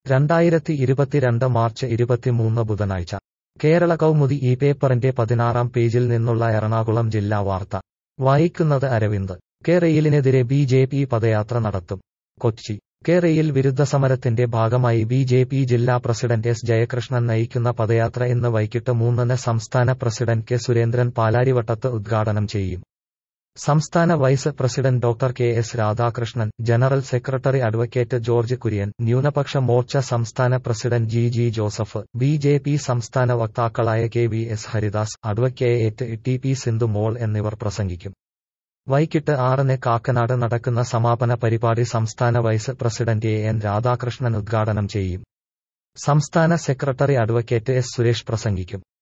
രണ്ടായിരത്തി ഇരുപത്തിരണ്ട് മാർച്ച് ഇരുപത്തിമൂന്ന് ബുധനാഴ്ച കേരള കൗമുദി ഈ പേപ്പറിന്റെ പതിനാറാം പേജിൽ നിന്നുള്ള എറണാകുളം ജില്ലാ വാർത്ത വായിക്കുന്നത് അരവിന്ദ് കെ റെയിലിനെതിരെ ബി ജെ പി പദയാത്ര നടത്തും കൊച്ചി കെ റെയിൽ വിരുദ്ധ സമരത്തിന്റെ ഭാഗമായി ബി ജെ പി ജില്ലാ പ്രസിഡന്റ് എസ് ജയകൃഷ്ണൻ നയിക്കുന്ന പദയാത്ര ഇന്ന് വൈകിട്ട് മൂന്നിന് സംസ്ഥാന പ്രസിഡന്റ് കെ സുരേന്ദ്രൻ പാലാരിവട്ടത്ത് ഉദ്ഘാടനം ചെയ്യും സംസ്ഥാന vice president doctor K S Radhakrishnan general secretary advocate George Kurian ന്യൂനപക്ഷ മോർച്ച സംസ്ഥാന പ്രസിഡന്റ് G G Joseph B J P സംസ്ഥാന വക്താക്കളായ K V S Haridas advocate T P Sindhumol എന്നിവർ പ്രസംഗിക്കും വൈകിട്ട് ആറിന് കാക്കനാട് നടക്കുന്ന സമാപന പരിപാടി സംസ്ഥാന vice president A N Radhakrishnan ഉദ്ഘാടനം ചെയ്യും സംസ്ഥാന സെക്രട്ടറി അഡ്വക്കേറ്റ് എസ് സുരേഷ് പ്രസംഗിക്കും